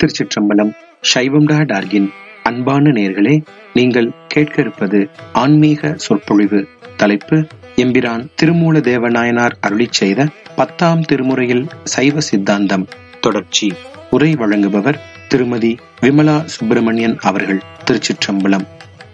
திருச்சிற்றம்பலம் சைவம் டா டார்கின் அன்பான நேர்களே நீங்கள் கேட்க இருப்பது ஆன்மீக சொற்பொழிவு தலைப்பு எம்பிரான் திருமூல தேவநாயனார் அருளிச் செய்த பத்தாம் திருமுறையில் சைவ சித்தாந்தம் தொடர்ச்சி உரை வழங்குபவர் திருமதி விமலா சுப்பிரமணியன் அவர்கள் திருச்சிற்றம்பலம்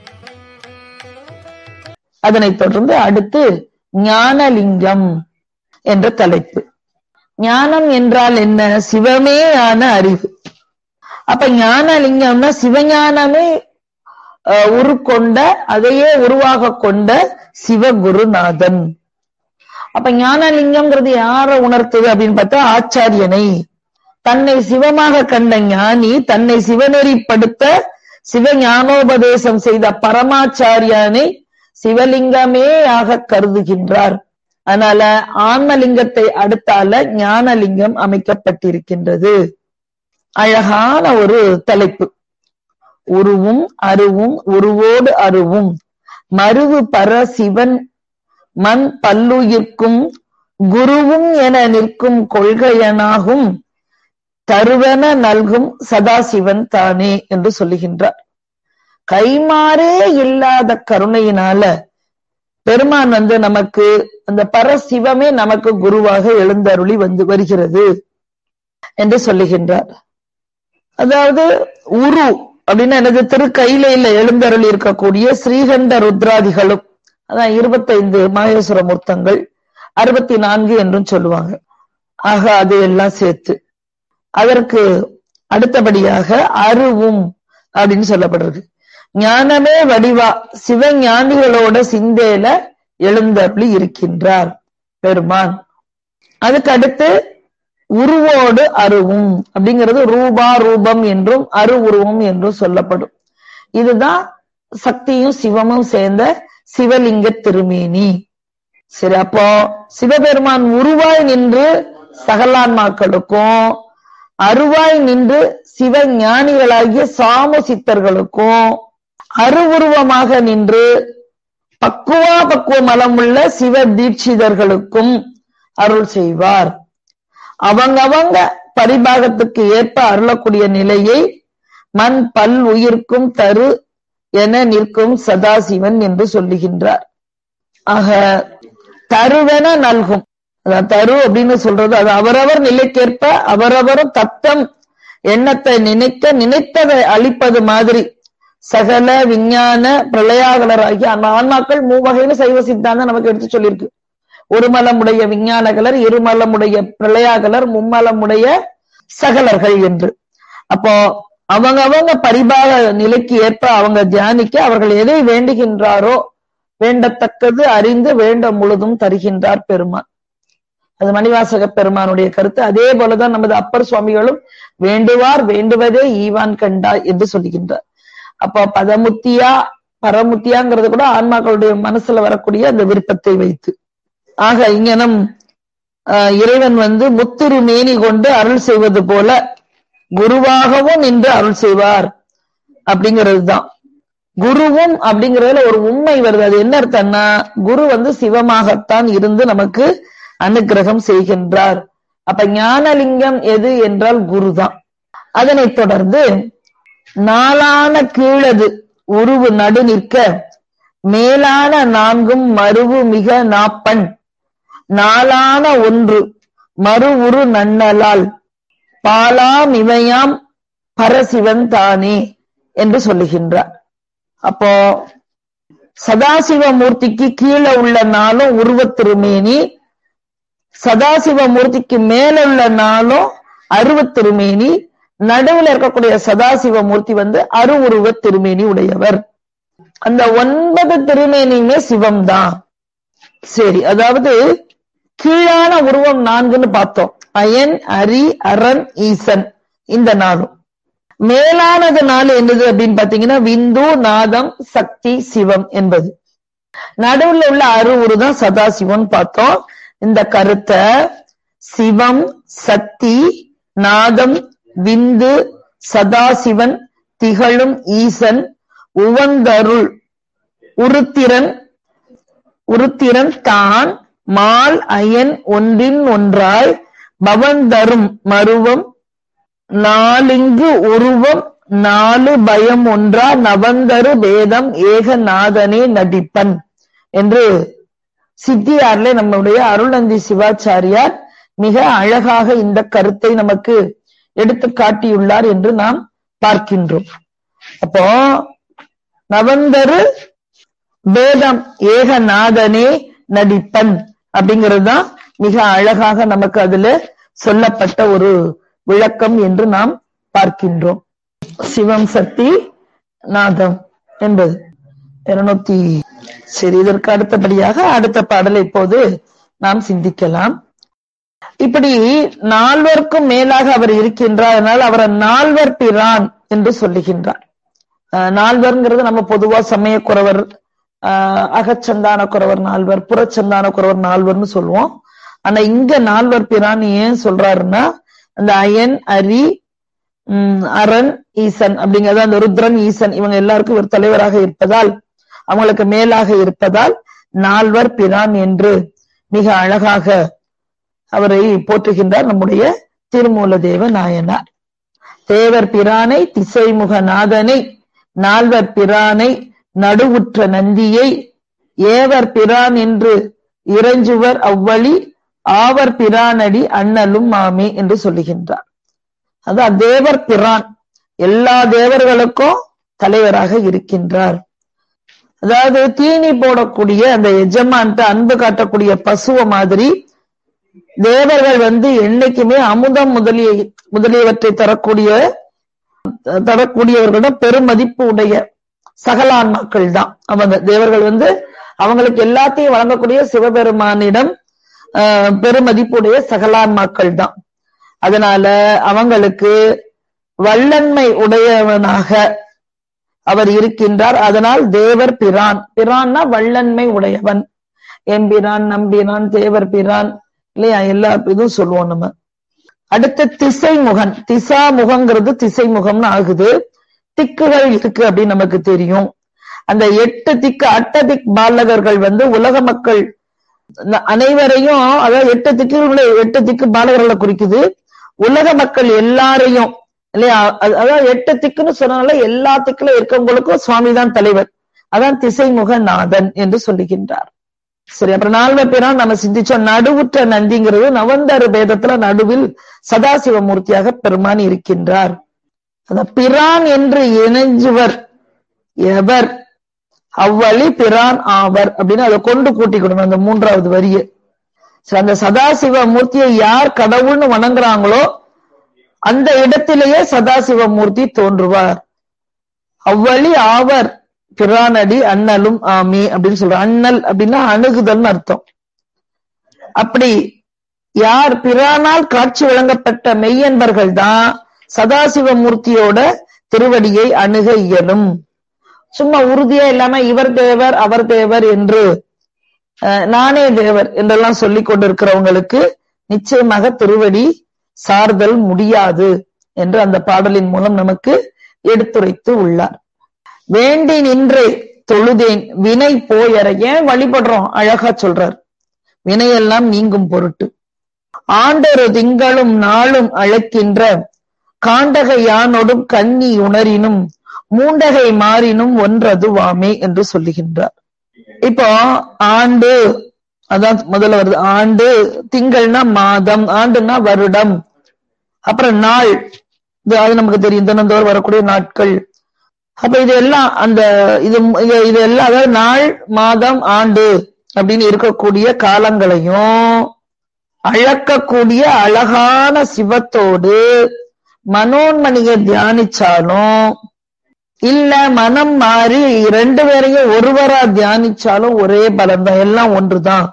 அதனைத் தொடர்ந்து அடுத்து ஞானலிங்கம் என்ற தலைப்பு ஞானம் என்றால் என்ன சிவமேயான அறிவு அப்ப ஞானலிங்கம்னா சிவஞானமே அஹ், உருக்கொண்ட அதையே உருவாக கொண்ட சிவகுருநாதன் அப்ப ஞானலிங்கம்ங்கிறது யார உணர்த்துது அப்படின்னு பார்த்தா ஆச்சாரியனை தன்னை சிவமாக கண்ட ஞானி தன்னை சிவநெறிப்படுத்த சிவஞானோபதேசம் செய்த பரமாச்சாரியானை சிவலிங்கமே ஆக கருதுகின்றார் அதனால ஆன்மலிங்கத்தை அடுத்தால ஞானலிங்கம் அமைக்கப்பட்டிருக்கின்றது அழகான ஒரு தலைப்பு உருவும் அருவும் உருவோடு அருவும் மருவு பர சிவன் மண் பல்லுயிர்க்கும் குருவும் என நிற்கும் கொள்கையனாகும் தருவன நல்கும் சதாசிவன் தானே என்று சொல்லுகின்றார் கைமாறே இல்லாத கருணையினால பெருமான் வந்து நமக்கு அந்த பரசிவமே நமக்கு குருவாக எழுந்தருளி வந்து வருகிறது என்று சொல்லுகின்றார் அதாவது உரு அப்படின்னா எனது திருக்கையில எழுந்தருளி இருக்கக்கூடிய ஸ்ரீகண்ட ருத்ராதிகளும் அதான் இருபத்தைந்து மாகேஸ்வர மூர்த்தங்கள் அறுபத்தி நான்கு என்றும் சொல்லுவாங்க ஆக அது எல்லாம் சேர்த்து அதற்கு அடுத்தபடியாக அருவும் அப்படின்னு சொல்லப்படுறது ஞானமே வடிவா சிவஞானிகளோட சிந்தேல எழுந்தருளி இருக்கின்றார் பெருமான் அதுக்கு அடுத்து உருவோடு அருவும் அப்படிங்கிறது ரூபா ரூபம் என்றும் அரு உருவம் என்றும் சொல்லப்படும் இதுதான் சக்தியும் சிவமும் சேர்ந்த சிவலிங்க திருமேனி சரி அப்போ சிவபெருமான் உருவாய் நின்று சகலான்மாக்களுக்கும் அருவாய் நின்று சிவ ஞானிகளாகிய சாம சித்தர்களுக்கும் அருவுருவமாக நின்று பக்குவா பக்குவ மலமுள்ள சிவ தீட்சிதர்களுக்கும் அருள் செய்வார் அவங்கவங்க பரிபாகத்துக்கு ஏற்ப அருளக்கூடிய நிலையை மண் பல் உயிர்க்கும் தரு என நிற்கும் சதாசிவன் என்று சொல்லுகின்றார் ஆக தருவென நல்கும் அதான் தரு அப்படின்னு சொல்றது அது அவரவர் நிலைக்கேற்ப அவரவரும் தத்தம் எண்ணத்தை நினைக்க நினைத்ததை அளிப்பது மாதிரி சகல விஞ்ஞான பிரளயாகலராகிய அந்த ஆன்மாக்கள் மூவகையில சைவ சித்தாந்தம் நமக்கு எடுத்து சொல்லியிருக்கு ஒரு மலமுடைய விஞ்ஞானகலர் இருமலமுடைய பிரளயாகலர் மும்மலமுடைய சகலர்கள் என்று அப்போ அவங்க அவங்க பரிபாக நிலைக்கு ஏற்ப அவங்க தியானிக்க அவர்கள் எதை வேண்டுகின்றாரோ வேண்டத்தக்கது அறிந்து வேண்ட முழுதும் தருகின்றார் பெருமான் அது மணிவாசக பெருமானுடைய கருத்து அதே போலதான் நமது அப்பர் சுவாமிகளும் வேண்டுவார் வேண்டுவதே ஈவான் கண்டா என்று சொல்லுகின்றார் அப்போ பதமுத்தியா பரமுத்தியாங்கிறது கூட ஆன்மாக்களுடைய மனசுல வரக்கூடிய அந்த விருப்பத்தை வைத்து ஆக இங்கனம் ஆஹ், இறைவன் வந்து முத்திரு மேனி கொண்டு அருள் செய்வது போல குருவாகவும் நின்று அருள் செய்வார் அப்படிங்கிறது தான் குருவும் அப்படிங்கறதுல ஒரு உண்மை வருது அது என்ன அர்த்தம்னா குரு வந்து சிவமாகத்தான் இருந்து நமக்கு அனுக்கிரகம் செய்கின்றார் அப்ப ஞானலிங்கம் எது என்றால் குருதான் அதனைத் தொடர்ந்து நாளான கீழது உருவு நடு நிற்க மேலான நான்கும் மருவு மிக நாப்பன் நாளான ஒன்று மறு உரு நன்னலால் பாலாம் இவையாம் பரசிவன் தானே என்று சொல்லுகின்றார் அப்போ சதாசிவமூர்த்திக்கு கீழே உள்ள நாளும் உருவத் திருமேனி சதாசிவமூர்த்திக்கு மேல உள்ள நாளும் அருவத் திருமேனி நடுவுல இருக்கக்கூடிய சதாசிவமூர்த்தி வந்து அரு உருவ திருமேனி உடையவர் அந்த ஒன்பது திருமேனியுமே சிவம் தான் சரி அதாவது கீழான உருவம் நான்குன்னு பார்த்தோம் அயன் அரி அரண் ஈசன் இந்த நாளும் மேலானது நாள் என்னது அப்படின்னு பாத்தீங்கன்னா விந்து நாதம் சக்தி சிவம் என்பது நடுவுல உள்ள அரு உருதான் சதாசிவம் பார்த்தோம் இந்த கருத்தை சிவம் சக்தி நாதம் விந்து சதாசிவன் திகழும் ஈசன் உவந்தருள் உருத்திரன் உருத்திரன் தான் மால் அயன் ஒன்றின் ஒன்றாய் பவந்தரும் மருவம் நாலிங்கு உருவம் நாலு பயம் ஒன்றா நவந்தரு வேதம் ஏகநாதனே நடிப்பன் என்று சித்தியார்ல நம்முடைய அருள்நந்தி சிவாச்சாரியார் மிக அழகாக இந்த கருத்தை நமக்கு எடுத்து காட்டியுள்ளார் என்று நாம் பார்க்கின்றோம் அப்போ நவந்தரு வேதம் ஏகநாதனே நடிப்பன் அப்படிங்கிறது தான் மிக அழகாக நமக்கு அதுல சொல்லப்பட்ட ஒரு விளக்கம் என்று நாம் பார்க்கின்றோம் சிவம் சக்தி நாதம் என்பது இருநூத்தி சரி இதற்கு அடுத்தபடியாக அடுத்த பாடலை இப்போது நாம் சிந்திக்கலாம் இப்படி நால்வருக்கும் மேலாக அவர் இருக்கின்றார் அதனால் அவரை நால்வர் பிரான் என்று சொல்லுகின்றார் அஹ் நால்வர்ங்கிறது நம்ம பொதுவா சமயக்குறவர் ஆஹ் அகச்சந்தான குறவர் நால்வர் புறச்சந்தான குறவர் நால்வர்னு சொல்லுவோம் ஆனா இங்க நால்வர் பிரான் ஏன் சொல்றாருன்னா அந்த அயன் அரி உம் அரண் ஈசன் அப்படிங்கறது அந்த ருத்ரன் ஈசன் இவங்க எல்லாருக்கும் ஒரு தலைவராக இருப்பதால் அவங்களுக்கு மேலாக இருப்பதால் நால்வர் பிரான் என்று மிக அழகாக அவரை போற்றுகின்றார் நம்முடைய திருமூல தேவ நாயனார் தேவர் பிரானை திசைமுக நாதனை நால்வர் பிரானை நடுவுற்ற நந்தியை ஏவர் பிரான் என்று இறைஞ்சுவர் அவ்வழி ஆவர் பிரானடி அண்ணலும் மாமே என்று சொல்லுகின்றார் அதான் தேவர் பிரான் எல்லா தேவர்களுக்கும் தலைவராக இருக்கின்றார் அதாவது தீனி போடக்கூடிய அந்த எஜமான்ட்ட அன்பு காட்டக்கூடிய பசுவ மாதிரி தேவர்கள் வந்து என்னைக்குமே அமுதம் முதலிய முதலியவற்றை தரக்கூடிய தரக்கூடியவர்களிடம் பெருமதிப்பு உடைய சகலான்மாக்கள் தான் அவங்க தேவர்கள் வந்து அவங்களுக்கு எல்லாத்தையும் வழங்கக்கூடிய சிவபெருமானிடம் ஆஹ் பெருமதிப்புடைய சகலான்மாக்கள் தான் அதனால அவங்களுக்கு வல்லன்மை உடையவனாக அவர் இருக்கின்றார் அதனால் தேவர் பிரான் பிரான்னா வல்லன்மை உடையவன் எம்பிரான் நம்பிரான் தேவர் பிரான் இல்லையா எல்லா இதுவும் சொல்லுவோம் நம்ம அடுத்த திசை முகன் திசா முகங்கிறது திசை முகம்னு ஆகுது திக்குகள் இருக்கு அப்படின்னு நமக்கு தெரியும் அந்த எட்டு திக்கு அட்டதிக் பாலகர்கள் வந்து உலக மக்கள் அனைவரையும் அதாவது எட்டு திக்குகளை எட்டு திக்கு பாலகர்களை குறிக்குது உலக மக்கள் எல்லாரையும் இல்லையா அதாவது எட்டு திக்குன்னு சொன்னால எல்லா திக்குல இருக்கவங்களுக்கும் சுவாமி தான் தலைவர் அதான் திசைமுக நாதன் என்று சொல்லுகின்றார் சரி அப்புறம் நால்வர் பேரா நம்ம சிந்திச்சோம் நடுவுற்ற நந்திங்கிறது நவந்தரு பேதத்துல நடுவில் சதாசிவமூர்த்தியாக பெருமான் இருக்கின்றார் அந்த பிரான் என்று இணைஞ்சுவர் எவர் அவ்வழி பிரான் ஆவர் அப்படின்னு அதை கொண்டு கூட்டிக்கணும் அந்த மூன்றாவது வரிய அந்த சதாசிவ மூர்த்தியை யார் கடவுள்னு வணங்குறாங்களோ அந்த இடத்திலேயே சதாசிவ மூர்த்தி தோன்றுவார் அவ்வழி ஆவர் பிரானடி அண்ணலும் ஆமி அப்படின்னு சொல்ற அண்ணல் அப்படின்னா அணுகுதல்னு அர்த்தம் அப்படி யார் பிரானால் காட்சி வழங்கப்பட்ட மெய்யன்பர்கள் தான் சதாசிவ மூர்த்தியோட திருவடியை அணுக இயலும் சும்மா உறுதியா இல்லாம இவர் தேவர் அவர் தேவர் என்று நானே தேவர் என்றெல்லாம் சொல்லிக் கொண்டிருக்கிறவங்களுக்கு நிச்சயமாக திருவடி சார்தல் முடியாது என்று அந்த பாடலின் மூலம் நமக்கு எடுத்துரைத்து உள்ளார் வேண்டி நின்று தொழுதேன் வினை போயற ஏன் வழிபடுறோம் அழகா சொல்றார் வினையெல்லாம் நீங்கும் பொருட்டு ஆண்டொரு திங்களும் நாளும் அழைக்கின்ற காண்டகை யானொடும் கன்னி உணரினும் மூண்டகை மாறினும் ஒன்றதுவாமே என்று சொல்லுகின்றார் இப்போ ஆண்டு அதான் முதல்ல வருது ஆண்டு திங்கள்னா மாதம் ஆண்டுனா வருடம் அப்புறம் நாள் இது அது நமக்கு தெரியும் தினந்தோறும் வரக்கூடிய நாட்கள் அப்ப இது எல்லாம் அந்த இது இது எல்லாம் அதாவது நாள் மாதம் ஆண்டு அப்படின்னு இருக்கக்கூடிய காலங்களையும் அழக்கக்கூடிய அழகான சிவத்தோடு மனோன்மணியை தியானிச்சாலும் இல்ல மனம் மாறி ரெண்டு பேரையும் ஒருவரா தியானிச்சாலும் ஒரே பலம் தான் எல்லாம் ஒன்றுதான்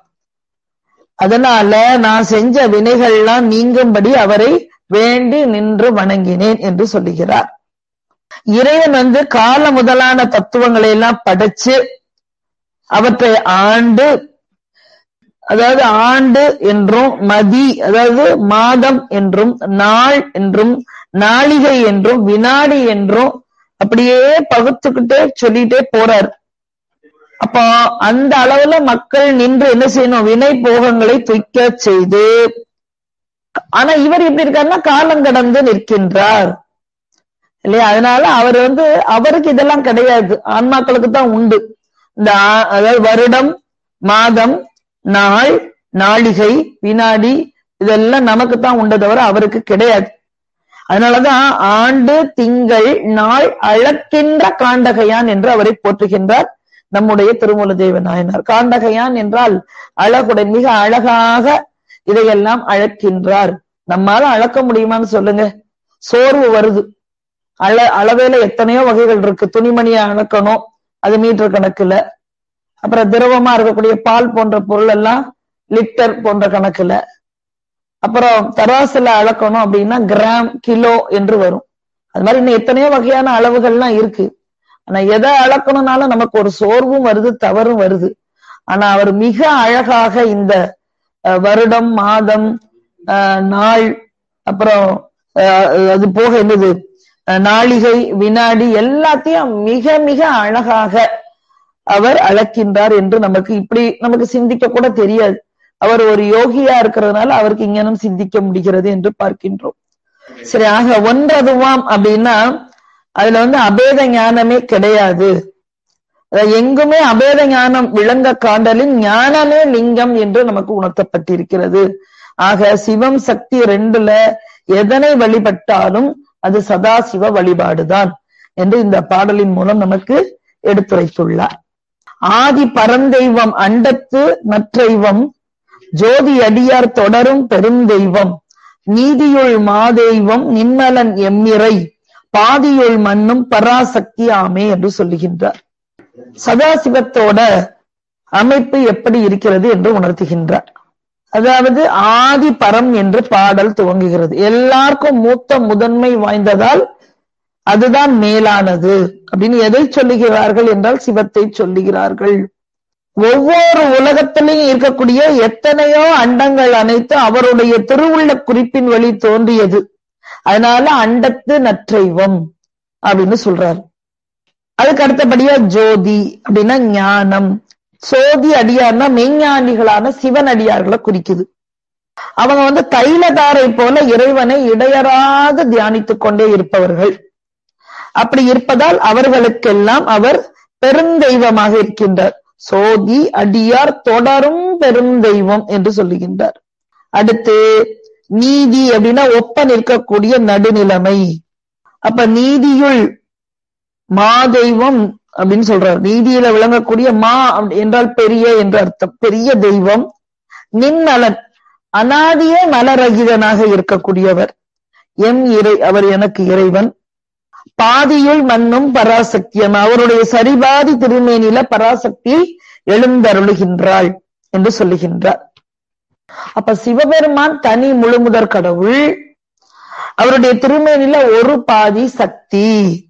அதனால நான் செஞ்ச வினைகள்லாம் நீங்கும்படி அவரை வேண்டி நின்று வணங்கினேன் என்று சொல்லுகிறார் இறைவன் வந்து கால முதலான தத்துவங்களை எல்லாம் படைச்சு அவற்றை ஆண்டு அதாவது ஆண்டு என்றும் மதி அதாவது மாதம் என்றும் நாள் என்றும் நாளிகை என்றும் வினாடி என்றும் அப்படியே பகுத்துக்கிட்டே சொல்லிட்டே போறார் அப்போ அந்த அளவுல மக்கள் நின்று என்ன செய்யணும் வினை போகங்களை துய்க்க செய்து ஆனா இவர் எப்படி இருக்காருன்னா காலம் கடந்து நிற்கின்றார் இல்லையா அதனால அவர் வந்து அவருக்கு இதெல்லாம் கிடையாது ஆன்மாக்களுக்கு தான் உண்டு இந்த ஆ- அதாவது வருடம் மாதம் நாள் நாளிகை வினாடி இதெல்லாம் நமக்கு தான் உண்டை தவிர அவருக்கு கிடையாது அதனாலதான் ஆண்டு திங்கள் நாள் அளக்கின்ற காண்டகையான் என்று அவரை போற்றுகின்றார் நம்முடைய திருமூல தேவ நாயனார் காண்டகையான் என்றால் அழகுடன் மிக அழகாக இதையெல்லாம் அழக்கின்றார் நம்மால அளக்க முடியுமான்னு சொல்லுங்க சோர்வு வருது அள அளவேல எத்தனையோ வகைகள் இருக்கு துணிமணியை அளக்கணும் அது மீட்டர் கணக்குல அப்புறம் திரவமா இருக்கக்கூடிய பால் போன்ற பொருள் எல்லாம் லிட்டர் போன்ற கணக்குல அப்புறம் தராசுல அளக்கணும் அப்படின்னா கிராம் கிலோ என்று வரும் அது மாதிரி இன்னும் எத்தனையோ வகையான அளவுகள்லாம் இருக்கு ஆனா எதை அளக்கணும்னாலும் நமக்கு ஒரு சோர்வும் வருது தவறும் வருது ஆனா அவர் மிக அழகாக இந்த அஹ், வருடம் மாதம் அஹ், நாள் அப்புறம் அஹ், அது போக என்னது அஹ், நாளிகை வினாடி எல்லாத்தையும் மிக மிக அழகாக அவர் அளக்கின்றார் என்று நமக்கு இப்படி நமக்கு சிந்திக்க கூட தெரியாது அவர் ஒரு யோகியா இருக்கிறதுனால அவருக்கு இங்கனும் சிந்திக்க முடிகிறது என்று பார்க்கின்றோம் சரி ஆக ஒன்றதுவாம் அப்படின்னா அதுல வந்து அபேத ஞானமே கிடையாது அதாவது எங்குமே அபேத ஞானம் விளங்க காண்டலின் ஞானமே லிங்கம் என்று நமக்கு உணர்த்தப்பட்டிருக்கிறது ஆக சிவம் சக்தி ரெண்டுல எதனை வழிபட்டாலும் அது சதாசிவ வழிபாடுதான் என்று இந்த பாடலின் மூலம் நமக்கு எடுத்துரைத்துள்ளார் ஆதி பரந்தெய்வம் அண்டத்து நற்றெய்வம் ஜோதி அடியார் தொடரும் பெருந்தெய்வம் நீதியுள் மாதெய்வம் நின்மலன் எம்மிறை பாதியுள் மண்ணும் பராசக்தி ஆமே என்று சொல்லுகின்றார் சதாசிவத்தோட அமைப்பு எப்படி இருக்கிறது என்று உணர்த்துகின்றார் அதாவது ஆதி பரம் என்று பாடல் துவங்குகிறது எல்லாருக்கும் மூத்த முதன்மை வாய்ந்ததால் அதுதான் மேலானது அப்படின்னு எதை சொல்லுகிறார்கள் என்றால் சிவத்தை சொல்லுகிறார்கள் ஒவ்வொரு உலகத்திலையும் இருக்கக்கூடிய எத்தனையோ அண்டங்கள் அனைத்து அவருடைய திருவுள்ள குறிப்பின் வழி தோன்றியது அதனால அண்டத்து நற்றைவம் அப்படின்னு சொல்றாரு அதுக்கு அடுத்தபடியா ஜோதி அப்படின்னா ஞானம் சோதி அடியார்னா மெய்ஞானிகளான சிவன் அடியார்களை குறிக்குது அவங்க வந்து தைலதாரை போல இறைவனை இடையறாது தியானித்துக் கொண்டே இருப்பவர்கள் அப்படி இருப்பதால் அவர்களுக்கெல்லாம் அவர் பெருந்தெய்வமாக இருக்கின்றார் சோதி அடியார் தொடரும் பெருந்தெய்வம் என்று சொல்லுகின்றார் அடுத்து நீதி அப்படின்னா ஒப்ப நிற்கக்கூடிய நடுநிலைமை அப்ப நீதியுள் மாதெய்வம் அப்படின்னு சொல்றார் நீதியில விளங்கக்கூடிய மா அப்படி என்றால் பெரிய என்று அர்த்தம் பெரிய தெய்வம் நின்னலன் அனாதியே மலரகிதனாக இருக்கக்கூடியவர் எம் இறை அவர் எனக்கு இறைவன் பாதியுள் மண்ணும் பராசக்தியம் அவருடைய சரிபாதி திருமேனில பராசக்தி எழுந்தருளுகின்றாள் என்று சொல்லுகின்றார் அப்ப சிவபெருமான் தனி முழுமுதற் கடவுள் அவருடைய திருமேனில ஒரு பாதி சக்தி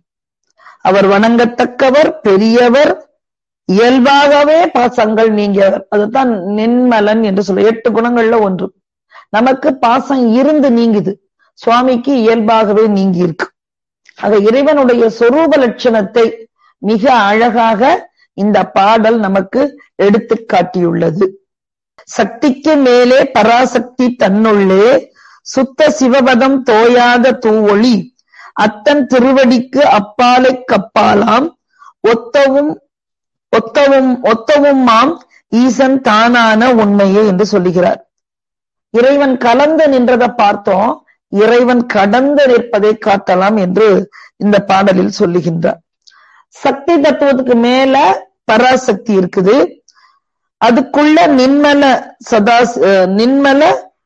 அவர் வணங்கத்தக்கவர் பெரியவர் இயல்பாகவே பாசங்கள் நீங்கியவர் அதுதான் நின்மலன் என்று சொல்ல எட்டு குணங்கள்ல ஒன்று நமக்கு பாசம் இருந்து நீங்குது சுவாமிக்கு இயல்பாகவே நீங்கி இருக்கு ஆக இறைவனுடைய சொரூப லட்சணத்தை மிக அழகாக இந்த பாடல் நமக்கு எடுத்து காட்டியுள்ளது சக்திக்கு மேலே பராசக்தி தன்னுள்ளே சுத்த சிவபதம் தோயாத தூவொளி அத்தன் திருவடிக்கு அப்பாலை கப்பாலாம் ஒத்தவும் ஒத்தவும் ஒத்தவும் மாம் ஈசன் தானான உண்மையே என்று சொல்லுகிறார் இறைவன் கலந்து நின்றதை பார்த்தோம் இறைவன் கடந்து நிற்பதை காட்டலாம் என்று இந்த பாடலில் சொல்லுகின்றார் சக்தி தத்துவத்துக்கு மேல பராசக்தி இருக்குது அதுக்குள்ள நின்மல சதா அஹ் நின்மல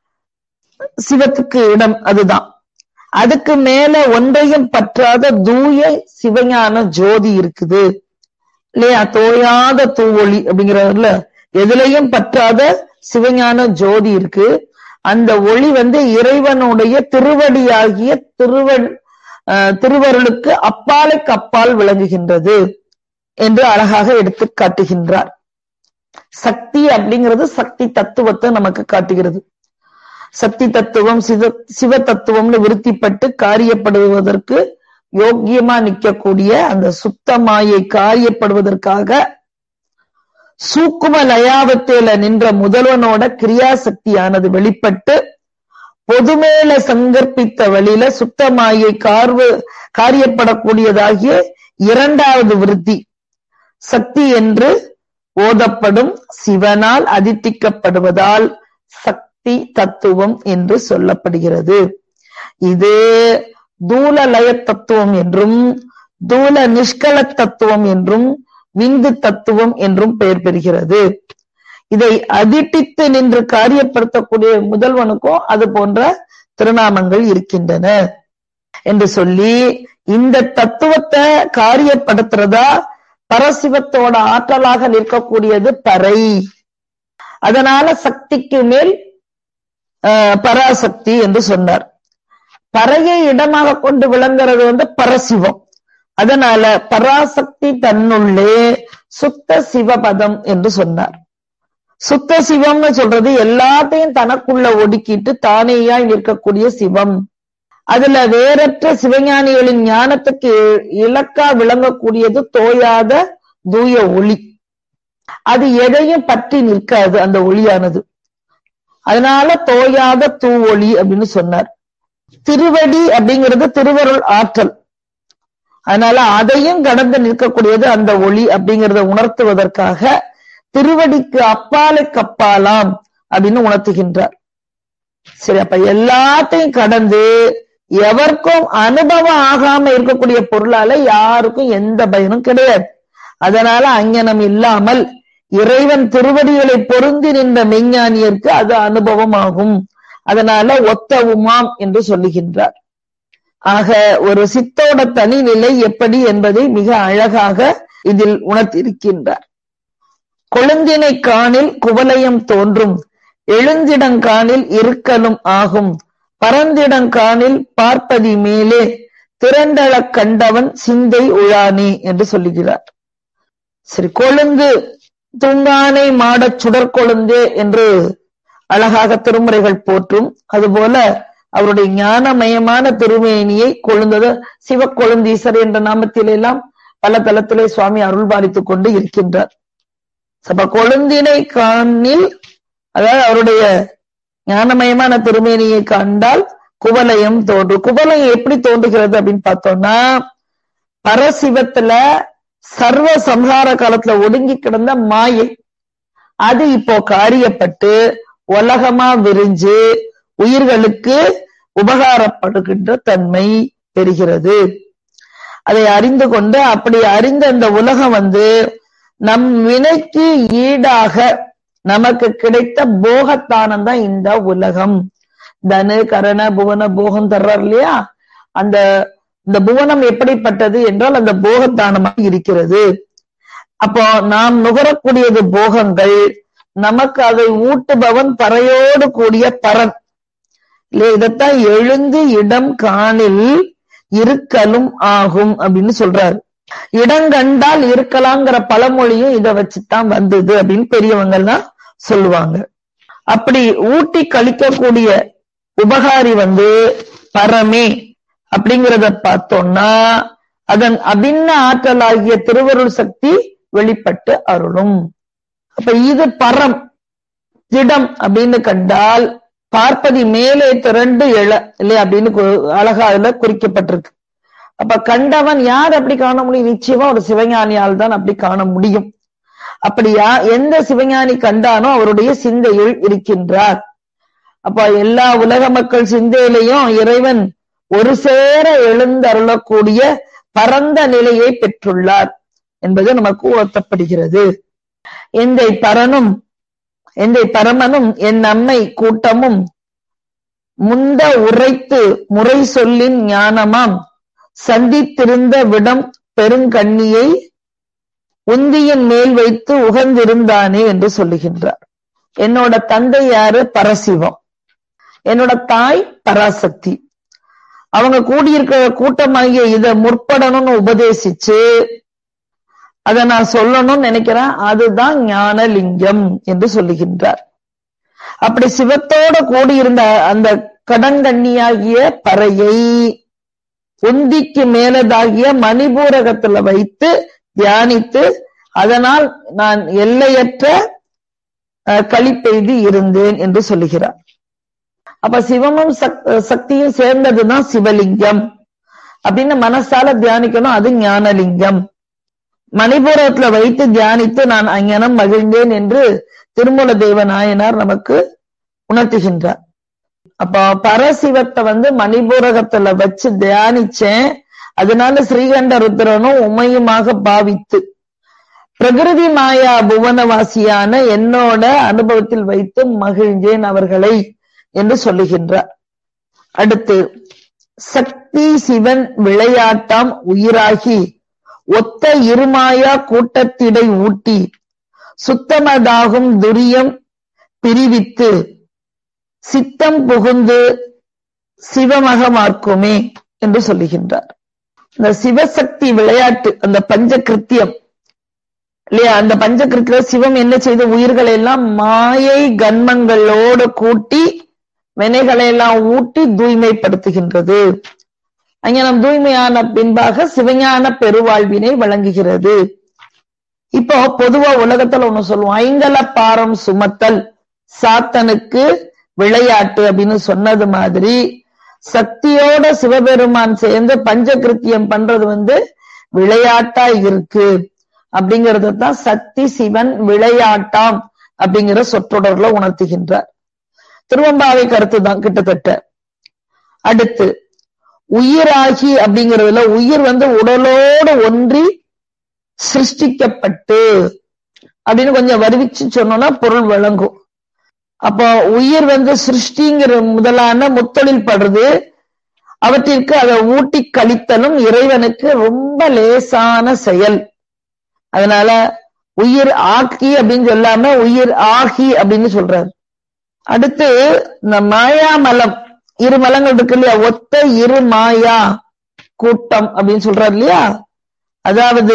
சிவத்துக்கு இடம் அதுதான் அதுக்கு மேல ஒன்றையும் பற்றாத தூய சிவஞான ஜோதி இருக்குது இல்லையா தோயாத தூவொளி அப்படிங்கிறதுல எதுலையும் பற்றாத சிவஞான ஜோதி இருக்கு அந்த ஒளி வந்து இறைவனுடைய திருவடியாகிய திருவள் அஹ் திருவருளுக்கு அப்பாலைக்கு அப்பால் விளங்குகின்றது என்று அழகாக எடுத்து காட்டுகின்றார் சக்தி அப்படிங்கிறது சக்தி தத்துவத்தை நமக்கு காட்டுகிறது சக்தி தத்துவம் சிவ சிவ தத்துவம்னு விருத்திப்பட்டு காரியப்படுவதற்கு யோக்கியமா நிக்கக்கூடிய அந்த சுத்தமாயை காரியப்படுவதற்காக சூக்கும லயாவத்தேல நின்ற முதல்வனோட கிரியாசக்தியானது வெளிப்பட்டு பொதுமேல சங்கற்பித்த வழியில சுத்தமாயை கார்வு காரியப்படக்கூடியதாகிய இரண்டாவது விருத்தி சக்தி என்று ஓதப்படும் சிவனால் அதித்திக்கப்படுவதால் சக்தி தத்துவம் என்று சொல்லப்படுகிறது இது தூல லய தத்துவம் என்றும் தூல நிஷ்கல தத்துவம் என்றும் விந்து தத்துவம் என்றும் பெயர் பெறுகிறது இதை அதிட்டித்து நின்று காரியப்படுத்தக்கூடிய முதல்வனுக்கும் அது போன்ற திருநாமங்கள் இருக்கின்றன என்று சொல்லி இந்த தத்துவத்தை காரியப்படுத்துறதா பரசிவத்தோட ஆற்றலாக நிற்கக்கூடியது பறை அதனால சக்திக்கு மேல் பராசக்தி என்று சொன்னார் பறையை இடமாக கொண்டு விளங்குறது வந்து பரசிவம் அதனால பராசக்தி தன்னுள்ளே சுத்த சிவபதம் என்று சொன்னார் சுத்த சிவம்னு சொல்றது எல்லாத்தையும் தனக்குள்ள ஒடுக்கிட்டு தானேயாய் நிற்கக்கூடிய சிவம் அதுல வேறற்ற சிவஞானிகளின் ஞானத்துக்கு இலக்கா விளங்கக்கூடியது தோயாத தூய ஒளி அது எதையும் பற்றி நிற்காது அந்த ஒளியானது அதனால தோயாத தூ ஒளி அப்படின்னு சொன்னார் திருவடி அப்படிங்கிறது திருவருள் ஆற்றல் அதனால அதையும் கடந்து நிற்கக்கூடியது அந்த ஒளி அப்படிங்கிறத உணர்த்துவதற்காக திருவடிக்கு அப்பாலை கப்பாலாம் அப்படின்னு உணர்த்துகின்றார் சரி அப்ப எல்லாத்தையும் கடந்து எவருக்கும் அனுபவம் ஆகாம இருக்கக்கூடிய பொருளால யாருக்கும் எந்த பயனும் கிடையாது அதனால அஞ்ஞனம் இல்லாமல் இறைவன் திருவடிகளை பொருந்தி நின்ற மெஞ்ஞானியருக்கு அது அனுபவமாகும் அதனால ஒத்தவுமாம் என்று சொல்லுகின்றார் ஆக ஒரு சித்தோட தனிநிலை எப்படி என்பதை மிக அழகாக இதில் உணர்த்திருக்கின்றார் கொழுந்தினை காணில் குவலயம் தோன்றும் எழுந்திடங்காணில் இருக்கலும் ஆகும் பரந்திடங்காணில் பார்ப்பதி மேலே திரண்டளக் கண்டவன் சிந்தை உழானே என்று சொல்லுகிறார் சரி கொழுந்து துங்கானை மாடச் சுடர் கொழுந்தே என்று அழகாக திருமுறைகள் போற்றும் அதுபோல அவருடைய ஞானமயமான திருமேனியை கொழுந்தது சிவக்கொழுந்தீசர் என்ற நாமத்திலே எல்லாம் பல தளத்திலே சுவாமி அருள் பாலித்துக் கொண்டு இருக்கின்றார் அப்ப கொழுந்தினை காணில் அதாவது அவருடைய ஞானமயமான திருமேனியை கண்டால் குவலயம் தோன்றும் குவலயம் எப்படி தோன்றுகிறது அப்படின்னு பார்த்தோம்னா பரசிவத்துல சர்வ சம்ஹார காலத்துல ஒடுங்கி கிடந்த மாயை அது இப்போ காரியப்பட்டு உலகமா விரிஞ்சு உயிர்களுக்கு உபகாரப்படுகின்ற தன்மை பெறுகிறது அதை அறிந்து கொண்டு அப்படி அறிந்த அந்த உலகம் வந்து நம் வினைக்கு ஈடாக நமக்கு கிடைத்த போகத்தானம் தான் இந்த உலகம் தனு கரண புவன போகம் தர்றார் இல்லையா அந்த இந்த புவனம் எப்படிப்பட்டது என்றால் அந்த போகத்தானமாக இருக்கிறது அப்போ நாம் நுகரக்கூடியது போகங்கள் நமக்கு அதை ஊட்டுபவன் பறையோடு கூடிய பரன் இல்லையா இதைத்தான் எழுந்து இடம் காணில் இருக்கலும் ஆகும் அப்படின்னு சொல்றாரு இடங்கண்டால் இருக்கலாங்கிற பழமொழியும் இதை வச்சுதான் வந்தது அப்படின்னு பெரியவங்க எல்லாம் சொல்லுவாங்க அப்படி ஊட்டி கழிக்கக்கூடிய உபகாரி வந்து பரமே அப்படிங்கிறத பார்த்தோம்னா அதன் அபின்ன ஆற்றலாகிய திருவருள் சக்தி வெளிப்பட்டு அருளும் அப்ப இது பரம் திடம் அப்படின்னு கண்டால் பார்ப்பதி மேலே திரண்டு எழ இல்லையா அப்படின்னு அழகா அதுல குறிக்கப்பட்டிருக்கு அப்ப கண்டவன் யார் அப்படி காண முடியும் நிச்சயமா ஒரு சிவஞானியால் தான் அப்படி காண முடியும் அப்படியா எந்த சிவஞானி கண்டானோ அவருடைய சிந்தையில் இருக்கின்றார் அப்ப எல்லா உலக மக்கள் சிந்தையிலையும் இறைவன் ஒரு சேர எழுந்தருளக்கூடிய பரந்த நிலையை பெற்றுள்ளார் என்பது நமக்கு உணர்த்தப்படுகிறது எந்தை பரனும் எந்தை பரமனும் என் அம்மை கூட்டமும் முந்த உரைத்து முறை சொல்லின் ஞானமாம் சந்தித்திருந்த விடம் பெருங்கண்ணியை உந்தியின் மேல் வைத்து உகந்திருந்தானே என்று சொல்லுகின்றார் என்னோட தந்தை யாரு பரசிவம் என்னோட தாய் பராசக்தி அவங்க கூடியிருக்கிற கூட்டமாகிய இத முற்படணும்னு உபதேசிச்சு அதை நான் சொல்லணும்னு நினைக்கிறேன் அதுதான் ஞானலிங்கம் என்று சொல்லுகின்றார் அப்படி சிவத்தோட கூடியிருந்த அந்த கடங்கண்ணியாகிய பறையை உந்திக்கு மேலதாகிய மணிபூரகத்துல வைத்து தியானித்து அதனால் நான் எல்லையற்ற களிப்பெய்தி இருந்தேன் என்று சொல்லுகிறார் அப்ப சிவமும் சக்- சக்தியும் சேர்ந்ததுதான் சிவலிங்கம் அப்படின்னு மனசால தியானிக்கணும் அது ஞானலிங்கம் மணிபுரத்துல வைத்து தியானித்து நான் அங்ஙனம் மகிழ்ந்தேன் என்று திருமூல தேவ நாயனார் நமக்கு உணர்த்துகின்றார் அப்போ பரசிவத்தை வந்து மணிபூரகத்துல வச்சு தியானிச்சேன் அதனால ஸ்ரீகண்ட ருத்ரனும் உமையுமாக பாவித்து பிரகிருதி மாயா புவனவாசியான என்னோட அனுபவத்தில் வைத்து மகிழ்ந்தேன் அவர்களை என்று சொல்லுகின்றார் அடுத்து சக்தி சிவன் விளையாட்டாம் உயிராகி ஒத்த இருமாயா கூட்டத்திடை ஊட்டி சுத்தமதாகும் துரியம் பிரிவித்து சித்தம் புகுந்து சிவமகமாக்குமே என்று சொல்லுகின்றார் இந்த சிவசக்தி விளையாட்டு அந்த பஞ்சகிருத்தியம் இல்லையா அந்த பஞ்சகிருத்திய சிவம் என்ன செய்த உயிர்களை எல்லாம் மாயை கன்மங்களோடு கூட்டி வினைகளை எல்லாம் ஊட்டி தூய்மைப்படுத்துகின்றது அஞ்ஞானம் தூய்மையான பின்பாக சிவஞான பெருவாழ்வினை வழங்குகிறது இப்போ பொதுவா உலகத்துல ஒண்ணு சொல்லுவோம் ஐங்கல பாரம் சுமத்தல் சாத்தனுக்கு விளையாட்டு அப்படின்னு சொன்னது மாதிரி சக்தியோட சிவபெருமான் சேர்ந்து பஞ்சகிருத்தியம் பண்றது வந்து விளையாட்டா இருக்கு அப்படிங்கறத தான் சக்தி சிவன் விளையாட்டாம் அப்படிங்கிற சொற்றொடர்ல உணர்த்துகின்றார் திருவம்பாவை கருத்து தான் கிட்டத்தட்ட அடுத்து உயிராகி அப்படிங்கிறதுல உயிர் வந்து உடலோடு ஒன்றி சிருஷ்டிக்கப்பட்டு அப்படின்னு கொஞ்சம் வருவிச்சு சொன்னோம்னா பொருள் விளங்கும் அப்போ உயிர் வந்து சிருஷ்டிங்கிற முதலான முத்தொழில் படுறது அவற்றிற்கு அதை ஊட்டி கழித்தலும் இறைவனுக்கு ரொம்ப லேசான செயல் அதனால உயிர் ஆக்கி அப்படின்னு சொல்லாம உயிர் ஆகி அப்படின்னு சொல்றாரு அடுத்து இந்த மாயாமலம் இரு மலங்கள் இருக்கு இல்லையா ஒத்த இரு மாயா கூட்டம் அப்படின்னு சொல்றாரு இல்லையா அதாவது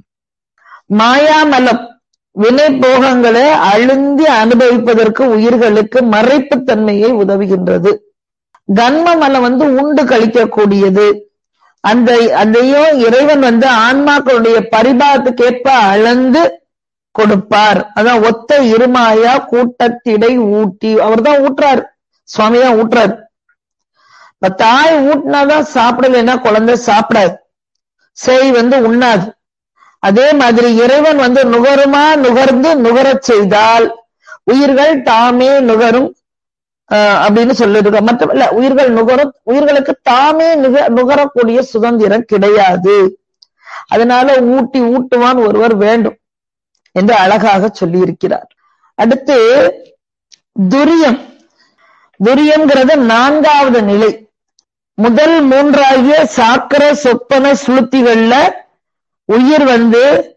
மாயாமலம் வினை போகங்களை அழுந்தி அனுபவிப்பதற்கு உயிர்களுக்கு மறைப்பு தன்மையை உதவுகின்றது கன்ம மலம் வந்து உண்டு கழிக்கக்கூடியது அந்த அதையும் இறைவன் வந்து ஆன்மாக்களுடைய பரிபாகத்துக்கேற்ப அளந்து கொடுப்பார் அதான் ஒத்த இருமாயா கூட்டத்திடை ஊட்டி அவர் தான் ஊட்டுறாரு சுவாமி தான் ஊட்டுறாரு இப்ப தாய் ஊட்டினாதான் சாப்பிடலைன்னா குழந்தை சாப்பிடாது செய் வந்து உண்ணாது அதே மாதிரி இறைவன் வந்து நுகருமா நுகர்ந்து நுகரச் செய்தால் உயிர்கள் தாமே நுகரும் ஆஹ் அப்படின்னு சொல்லிருக்க மற்ற இல்ல உயிர்கள் நுகரும் உயிர்களுக்கு தாமே நுக நுகரக்கூடிய சுதந்திரம் கிடையாது அதனால ஊட்டி ஊட்டுவான் ஒருவர் வேண்டும் என்று அழகாக சொல்லி இருக்கிறார் அடுத்து துரியம் துரியம்ங்கிறது நான்காவது நிலை முதல் மூன்றாகிய சாக்கர சொப்பன சுளுத்திகள்ல உயிர் வந்து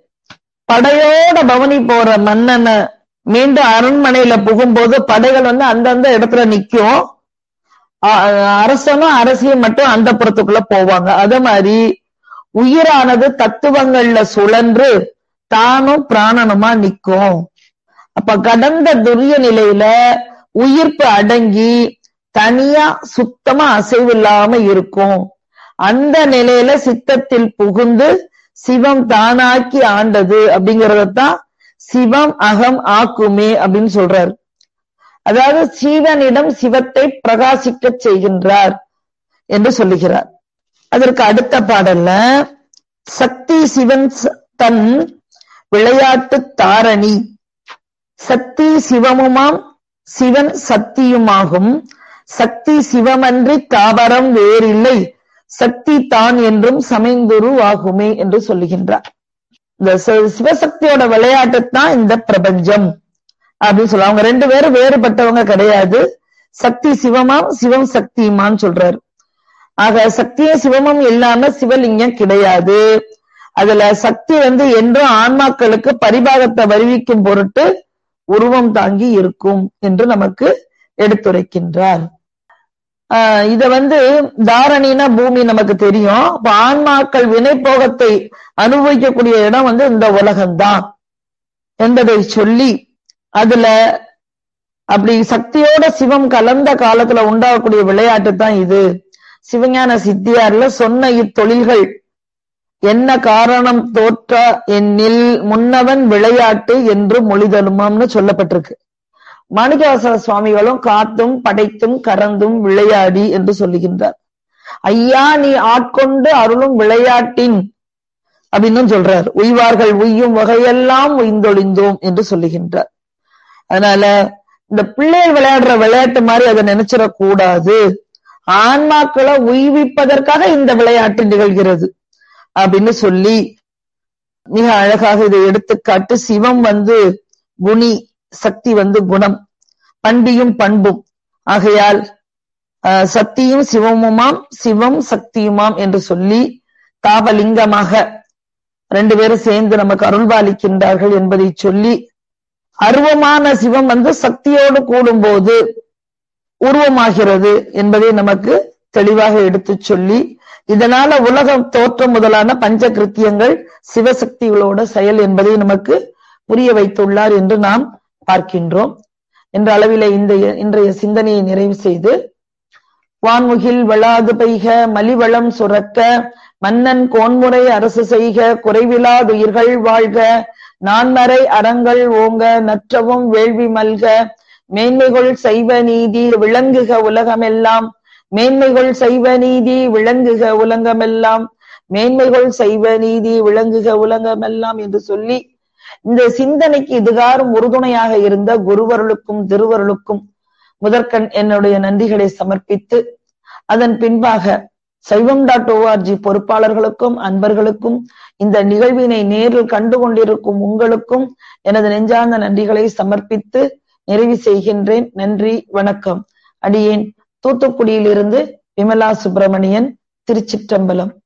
படையோட பவனி போற மன்னனை மீண்டும் அரண்மனையில புகும்போது படைகள் வந்து அந்தந்த இடத்துல நிக்கும் அ- அரசனும் அரசியும் மட்டும் அந்த புறத்துக்குள்ள போவாங்க அதே மாதிரி உயிரானது தத்துவங்கள்ல சுழன்று தானும் பிராணனுமா நிக்கும் அப்ப கடந்த துரிய நிலையில உயிர்ப்பு அடங்கி தனியா சுத்தமா அசைவில்லாம இருக்கும் அந்த நிலையில சித்தத்தில் புகுந்து சிவம் தானாக்கி ஆண்டது அப்படிங்கறதான் சிவம் அகம் ஆக்குமே அப்படின்னு சொல்றாரு அதாவது சீவனிடம் சிவத்தை பிரகாசிக்க செய்கின்றார் என்று சொல்லுகிறார் அதற்கு அடுத்த பாடல்ல சக்தி சிவன் ச- தன் விளையாட்டு தாரணி சக்தி சிவமுமாம் சிவன் சக்தியுமாகும் சக்தி சிவமன்றி தாவரம் வேறில்லை சக்தி தான் என்றும் சமைந்துரு ஆகுமே என்று சொல்லுகின்றார் இந்த ச- சிவசக்தியோட விளையாட்டு தான் இந்த பிரபஞ்சம் அப்படின்னு சொல்ல அவங்க ரெண்டு பேரும் வேறுபட்டவங்க கிடையாது சக்தி சிவமாம் சிவம் சக்தியுமான்னு சொல்றாரு ஆக சக்தியும் சிவமும் இல்லாம சிவலிங்கம் கிடையாது அதுல சக்தி வந்து என்றும் ஆன்மாக்களுக்கு பரிபாகத்தை வருவிக்கும் பொருட்டு உருவம் தாங்கி இருக்கும் என்று நமக்கு எடுத்துரைக்கின்றார் ஆஹ் இத வந்து தாரணினா பூமி நமக்கு தெரியும் அப்ப ஆன்மாக்கள் வினைப்போகத்தை அனுபவிக்கக்கூடிய இடம் வந்து இந்த உலகம்தான் என்பதை சொல்லி அதுல அப்படி சக்தியோட சிவம் கலந்த காலத்துல உண்டாகக்கூடிய விளையாட்டு தான் இது சிவஞான சித்தியார்ல சொன்ன இத்தொழில்கள் என்ன காரணம் தோற்ற என்னில் முன்னவன் விளையாட்டு என்று மொழிதலுமாம்னு சொல்லப்பட்டிருக்கு மாணிக்கவாசக சுவாமிகளும் காத்தும் படைத்தும் கறந்தும் விளையாடி என்று சொல்லுகின்றார் ஐயா நீ ஆட்கொண்டு அருளும் விளையாட்டின் அப்படின்னு சொல்றார் உய்வார்கள் உய்யும் வகையெல்லாம் உய்ந்தொழிந்தோம் என்று சொல்லுகின்றார் அதனால இந்த பிள்ளைகள் விளையாடுற விளையாட்டு மாதிரி அதை நினைச்சிடக்கூடாது ஆன்மாக்களை உய்விப்பதற்காக இந்த விளையாட்டு நிகழ்கிறது அப்படின்னு சொல்லி மிக அழகாக இதை எடுத்துக்காட்டு சிவம் வந்து குணி சக்தி வந்து குணம் பண்பியும் பண்பும் ஆகையால் ஆஹ், சக்தியும் சிவமுமாம் சிவம் சக்தியுமாம் என்று சொல்லி தாபலிங்கமாக ரெண்டு பேரும் சேர்ந்து நமக்கு அருள்பாலிக்கின்றார்கள் என்பதை சொல்லி அருவமான சிவம் வந்து சக்தியோடு கூடும்போது உருவமாகிறது என்பதை நமக்கு தெளிவாக எடுத்துச் சொல்லி இதனால உலகம் தோற்றம் முதலான பஞ்ச கிருத்தியங்கள் சிவசக்திகளோட செயல் என்பதை நமக்கு புரிய வைத்துள்ளார் என்று நாம் பார்க்கின்றோம் என்ற அளவிலே இந்த இன்றைய சிந்தனையை நிறைவு செய்து வான்முகில் வளாது பெய்க மலிவளம் சுரக்க மன்னன் கோன்முறை அரசு செய்க குறைவிலாதுயிர்கள் வாழ்க நான்மறை அறங்கள் ஓங்க நற்றவும் வேள்வி மல்க மேன்மைகள் செய்வ நீதி விளங்குக உலகமெல்லாம் மேன்மைகள் செய்வ நீதி விளங்குக உலகமெல்லாம் மேன்மைகள் செய்வ நீதி விளங்குக உலகமெல்லாம் என்று சொல்லி இந்த சிந்தனைக்கு இதுகாரும் உறுதுணையாக இருந்த குருவருளுக்கும் திருவருளுக்கும் முதற்கண் என்னுடைய நன்றிகளை சமர்ப்பித்து அதன் பின்பாக சைவம் டாட் ஓஆர்ஜி பொறுப்பாளர்களுக்கும் அன்பர்களுக்கும் இந்த நிகழ்வினை நேரில் கண்டு கொண்டிருக்கும் உங்களுக்கும் எனது நெஞ்சார்ந்த நன்றிகளை சமர்ப்பித்து நிறைவு செய்கின்றேன் நன்றி வணக்கம் அடியேன் தூத்துக்குடியிலிருந்து விமலா சுப்பிரமணியன் திருச்சிற்றம்பலம்